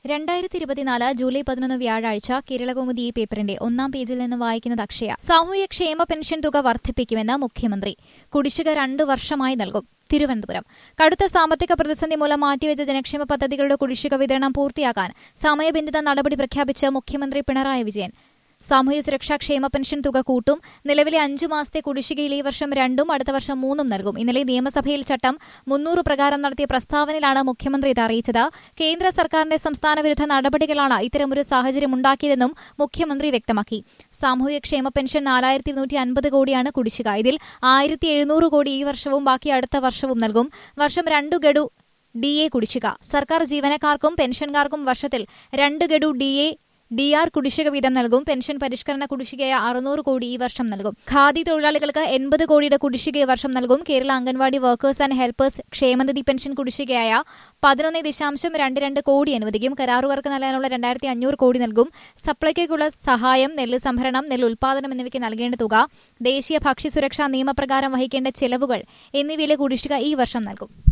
രണ്ടായിരത്തി ഇരുപത്തിനാല് ജൂലൈ പതിനൊന്ന് വ്യാഴാഴ്ച കേരളകൗമുദി ഈ പേപ്പറിന്റെ ഒന്നാം പേജിൽ നിന്ന് വായിക്കുന്നത് അക്ഷയ സാമൂഹ്യ ക്ഷേമ പെൻഷൻ തുക വർദ്ധിപ്പിക്കുമെന്ന് മുഖ്യമന്ത്രി കുടിശ്ശിക രണ്ടു വർഷമായി നൽകും തിരുവനന്തപുരം കടുത്ത സാമ്പത്തിക പ്രതിസന്ധി മൂലം മാറ്റിവെച്ച ജനക്ഷേമ പദ്ധതികളുടെ കുടിശ്ശിക വിതരണം പൂർത്തിയാക്കാൻ സമയബന്ധിത നടപടി പ്രഖ്യാപിച്ച് മുഖ്യമന്ത്രി പിണറായി വിജയൻ സാമൂഹ്യ സുരക്ഷാ ക്ഷേമ പെൻഷൻ തുക കൂട്ടും നിലവിലെ അഞ്ചു മാസത്തെ കുടിശ്ശികയിൽ ഈ വർഷം രണ്ടും അടുത്ത വർഷം മൂന്നും നൽകും ഇന്നലെ നിയമസഭയിൽ ചട്ടം മുന്നൂറ് പ്രകാരം നടത്തിയ പ്രസ്താവനയിലാണ് മുഖ്യമന്ത്രി ഇത് അറിയിച്ചത് കേന്ദ്ര സർക്കാരിന്റെ സംസ്ഥാന വിരുദ്ധ നടപടികളാണ് ഇത്തരമൊരു സാഹചര്യം ഉണ്ടാക്കിയതെന്നും മുഖ്യമന്ത്രി വ്യക്തമാക്കി സാമൂഹ്യ ക്ഷേമ പെൻഷൻ നാലായിരത്തി ഇരുന്നൂറ്റി അൻപത് കോടിയാണ് കുടിശ്ശിക ഇതിൽ ആയിരത്തി എഴുന്നൂറ് കോടി ഈ വർഷവും ബാക്കി അടുത്ത വർഷവും നൽകും വർഷം രണ്ടു ഗഡു ഡി എ കുടിശ്ശിക സർക്കാർ ജീവനക്കാർക്കും പെൻഷൻകാർക്കും വർഷത്തിൽ രണ്ട് ഗഡു ഡി എ ഡി ആർ കുടിശ്ശിക വീതം നൽകും പെൻഷൻ പരിഷ്കരണ കുടിശ്ശികയായ അറുന്നൂറ് കോടി ഈ വർഷം നൽകും ഖാദി തൊഴിലാളികൾക്ക് എൺപത് കോടിയുടെ കുടിശ്ശിക ഈ വർഷം നൽകും Kerala anganwadi workers and helpers ക്ഷേമനിധി പെൻഷൻ കുടിശ്ശികയായ പതിനൊന്ന് ദശാംശം രണ്ട് രണ്ട് കോടി അനുവദിക്കും കരാറുകാർക്ക് നൽകാനുള്ള രണ്ടായിരത്തി അഞ്ഞൂറ് കോടി നൽകും സപ്ലൈകോയ്ക്കുള്ള സഹായം നെല്ല് സംഭരണം നെല്ല് ഉൽപാദനം എന്നിവയ്ക്ക് നൽകേണ്ട തുക ദേശീയ ഭക്ഷ്യസുരക്ഷാ നിയമപ്രകാരം വഹിക്കേണ്ട ചെലവുകൾ എന്നിവയിലെ കുടിശ്ശിക ഈ വർഷം നൽകും